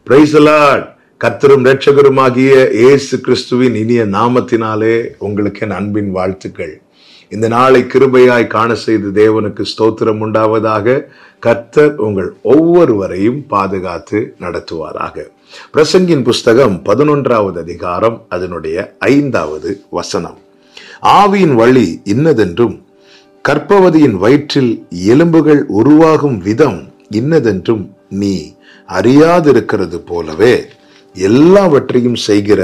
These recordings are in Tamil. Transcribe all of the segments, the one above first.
பிரைசலாட் கத்தரும் ரட்சகருமாகிய இயேசு கிறிஸ்துவின் இனிய நாமத்தினாலே உங்களுக்கு என் அன்பின் வாழ்த்துக்கள் இந்த நாளை கிருபையாய் காண செய்த தேவனுக்கு ஸ்தோத்திரம் உண்டாவதாக கர்த்தர் உங்கள் ஒவ்வொருவரையும் பாதுகாத்து நடத்துவாராக பிரசங்கின் புஸ்தகம் பதினொன்றாவது அதிகாரம் அதனுடைய ஐந்தாவது வசனம் ஆவியின் வழி இன்னதென்றும் கற்பவதியின் வயிற்றில் எலும்புகள் உருவாகும் விதம் இன்னதென்றும் நீ அறியாதிருக்கிறது போலவே எல்லாவற்றையும் செய்கிற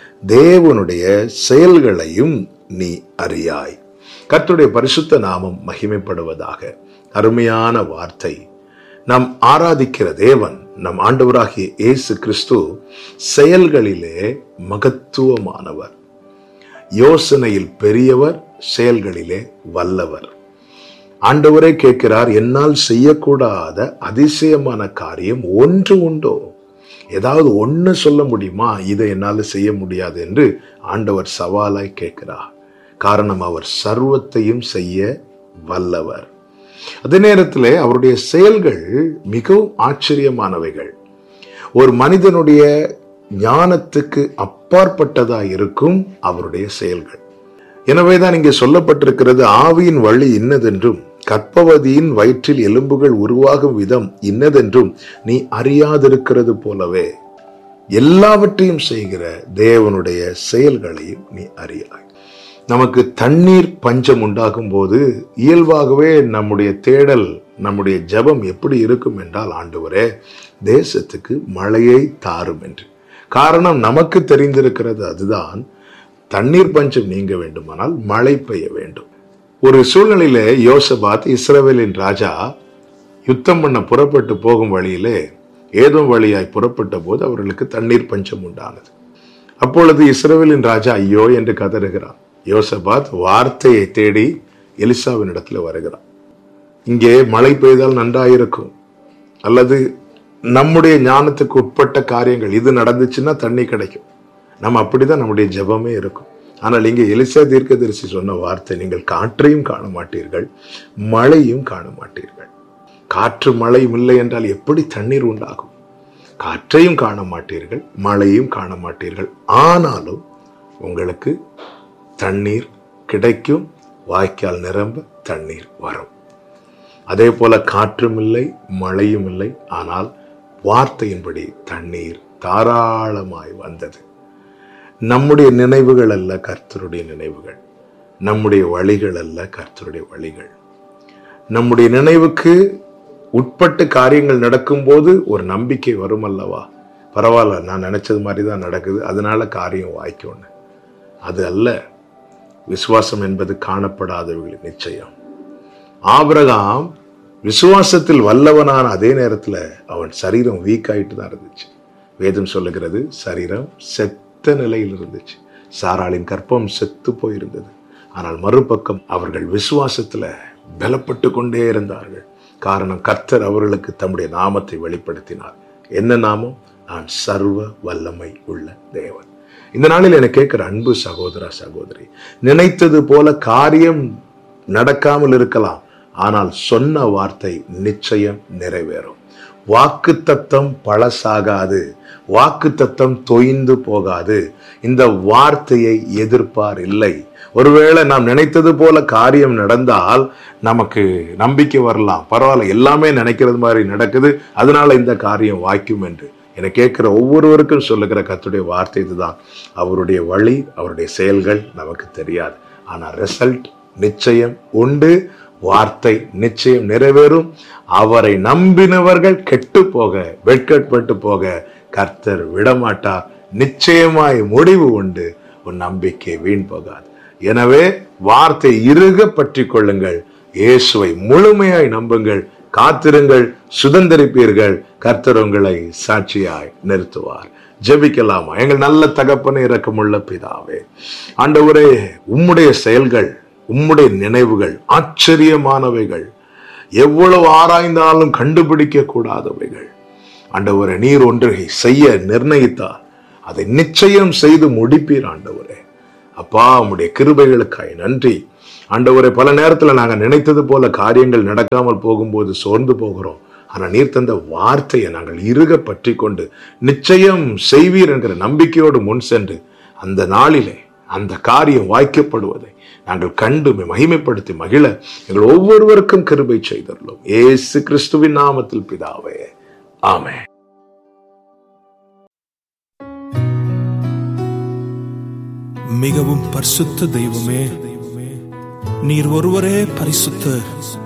தேவனுடைய செயல்களையும் நீ அறியாய் கர்த்தருடைய பரிசுத்த நாமம் மகிமைப்படுவதாக அருமையான வார்த்தை நாம் ஆராதிக்கிற தேவன் நம் ஆண்டவராகிய இயேசு கிறிஸ்து செயல்களிலே மகத்துவமானவர் யோசனையில் பெரியவர் செயல்களிலே வல்லவர் ஆண்டவரே கேட்கிறார் என்னால் செய்யக்கூடாத அதிசயமான காரியம் ஒன்று உண்டோ ஏதாவது ஒன்று சொல்ல முடியுமா இதை என்னால் செய்ய முடியாது என்று ஆண்டவர் சவாலாய் கேட்கிறார் காரணம் அவர் சர்வத்தையும் செய்ய வல்லவர் அதே நேரத்தில் அவருடைய செயல்கள் மிகவும் ஆச்சரியமானவைகள் ஒரு மனிதனுடைய ஞானத்துக்கு அப்பாற்பட்டதா இருக்கும் அவருடைய செயல்கள் எனவேதான் இங்கே சொல்லப்பட்டிருக்கிறது ஆவியின் வழி இன்னதென்றும் கற்பவதியின் வயிற்றில் எலும்புகள் உருவாகும் விதம் இன்னதென்றும் நீ அறியாதிருக்கிறது போலவே எல்லாவற்றையும் செய்கிற தேவனுடைய செயல்களையும் நீ அறியாய் நமக்கு தண்ணீர் பஞ்சம் உண்டாகும் போது இயல்பாகவே நம்முடைய தேடல் நம்முடைய ஜபம் எப்படி இருக்கும் என்றால் ஆண்டவரே தேசத்துக்கு மழையை தாரும் என்று காரணம் நமக்கு தெரிந்திருக்கிறது அதுதான் தண்ணீர் பஞ்சம் நீங்க வேண்டுமானால் மழை பெய்ய வேண்டும் ஒரு சூழ்நிலையில யோசபாத் இஸ்ரவேலின் ராஜா யுத்தம் பண்ண புறப்பட்டு போகும் வழியிலே ஏதோ வழியாய் புறப்பட்ட போது அவர்களுக்கு தண்ணீர் பஞ்சம் உண்டானது அப்பொழுது இஸ்ரவேலின் ராஜா ஐயோ என்று கதறுகிறான் யோசபாத் வார்த்தையை தேடி எலிசாவின் இடத்துல வருகிறான் இங்கே மழை பெய்தால் நன்றாயிருக்கும் அல்லது நம்முடைய ஞானத்துக்கு உட்பட்ட காரியங்கள் இது நடந்துச்சுன்னா தண்ணி கிடைக்கும் நம்ம அப்படிதான் நம்முடைய ஜெபமே இருக்கும் ஆனால் இங்கே எலிசா தீர்க்கதரிசி சொன்ன வார்த்தை நீங்கள் காற்றையும் காண மாட்டீர்கள் மழையும் காண மாட்டீர்கள் காற்று மழையும் இல்லை என்றால் எப்படி தண்ணீர் உண்டாகும் காற்றையும் காண மாட்டீர்கள் மழையும் காண மாட்டீர்கள் ஆனாலும் உங்களுக்கு தண்ணீர் கிடைக்கும் வாய்க்கால் நிரம்ப தண்ணீர் வரும் அதே போல காற்றும் இல்லை மழையும் இல்லை ஆனால் வார்த்தையின்படி தண்ணீர் தாராளமாய் வந்தது நம்முடைய நினைவுகள் அல்ல கர்த்தருடைய நினைவுகள் நம்முடைய வழிகள் அல்ல கர்த்தருடைய வழிகள் நம்முடைய நினைவுக்கு உட்பட்டு காரியங்கள் நடக்கும்போது ஒரு நம்பிக்கை வரும் அல்லவா பரவாயில்ல நான் நினைச்சது மாதிரி தான் நடக்குது அதனால காரியம் வாய்க்கொன்னு அது அல்ல விசுவாசம் என்பது காணப்படாதவர்களின் நிச்சயம் ஆபிரகாம் விசுவாசத்தில் வல்லவனான அதே நேரத்தில் அவன் சரீரம் வீக் ஆயிட்டு தான் இருந்துச்சு வேதம் சொல்லுகிறது சரீரம் செத்த நிலையில் இருந்துச்சு சாராளின் கற்பம் செத்து போயிருந்தது ஆனால் மறுபக்கம் அவர்கள் விசுவாசத்துல பலப்பட்டு கொண்டே இருந்தார்கள் காரணம் கர்த்தர் அவர்களுக்கு தம்முடைய நாமத்தை வெளிப்படுத்தினார் என்ன நாமம் நான் சர்வ வல்லமை உள்ள தேவன் இந்த நாளில் எனக்கு கேட்கிற அன்பு சகோதரா சகோதரி நினைத்தது போல காரியம் நடக்காமல் இருக்கலாம் ஆனால் சொன்ன வார்த்தை நிச்சயம் நிறைவேறும் வாக்கு தத்தம் பழசாகாது வாக்கு தத்தம் தொய்ந்து போகாது இந்த வார்த்தையை எதிர்ப்பார் இல்லை ஒருவேளை நாம் நினைத்தது போல காரியம் நடந்தால் நமக்கு நம்பிக்கை வரலாம் பரவாயில்ல எல்லாமே நினைக்கிறது மாதிரி நடக்குது அதனால இந்த காரியம் வாய்க்கும் என்று என கேட்கிற ஒவ்வொருவருக்கும் சொல்லுகிற கத்துடைய வார்த்தை இதுதான் அவருடைய வழி அவருடைய செயல்கள் நமக்கு தெரியாது ஆனால் ரிசல்ட் நிச்சயம் உண்டு வார்த்தை நிச்சயம் நிறைவேறும் அவரை நம்பினவர்கள் கெட்டு போக வெட்கட்பட்டு போக கர்த்தர் விடமாட்டார் நிச்சயமாய் முடிவு உண்டு உன் நம்பிக்கை வீண் போகாது எனவே வார்த்தை இறுக பற்றி கொள்ளுங்கள் இயேசுவை முழுமையாய் நம்புங்கள் காத்திருங்கள் சுதந்திரிப்பீர்கள் கர்த்தர் உங்களை சாட்சியாய் நிறுத்துவார் ஜெபிக்கலாமா எங்கள் நல்ல தகப்பனை இறக்கமுள்ள பிதாவே ஆண்டவரே உம்முடைய செயல்கள் உம்முடைய நினைவுகள் ஆச்சரியமானவைகள் எவ்வளவு ஆராய்ந்தாலும் கண்டுபிடிக்க கூடாதவைகள் ஆண்டவரே நீர் ஒன்றை செய்ய நிர்ணயித்தால் அதை நிச்சயம் செய்து முடிப்பீர் ஆண்டவரே அப்பா உம்முடைய கிருபைகளுக்காய் நன்றி ஆண்டவரே பல நேரத்துல நாங்க நினைத்தது போல காரியங்கள் நடக்காமல் போகும்போது சோர்ந்து போகிறோம் ஆனா நீர் தந்த வார்த்தையை நாங்கள் இறுக பற்றி கொண்டு நிச்சயம் செய்வீர் என்கிற நம்பிக்கையோடு முன் சென்று அந்த நாளிலே அந்த காரியம் வாய்க்கப்படுவதை நாங்கள் கண்டு உம்மை மகிமைப்படுத்தி மகிழ எங்கள் ஒவ்வொருவருக்கும் கிருபை செய்தருளும் ஏசு கிறிஸ்துவின் நாமத்தில் பிதாவே ஆமென் மிகவும் பரிசுத்த தெய்வமே நீர் ஒருவரே பரிசுத்தர்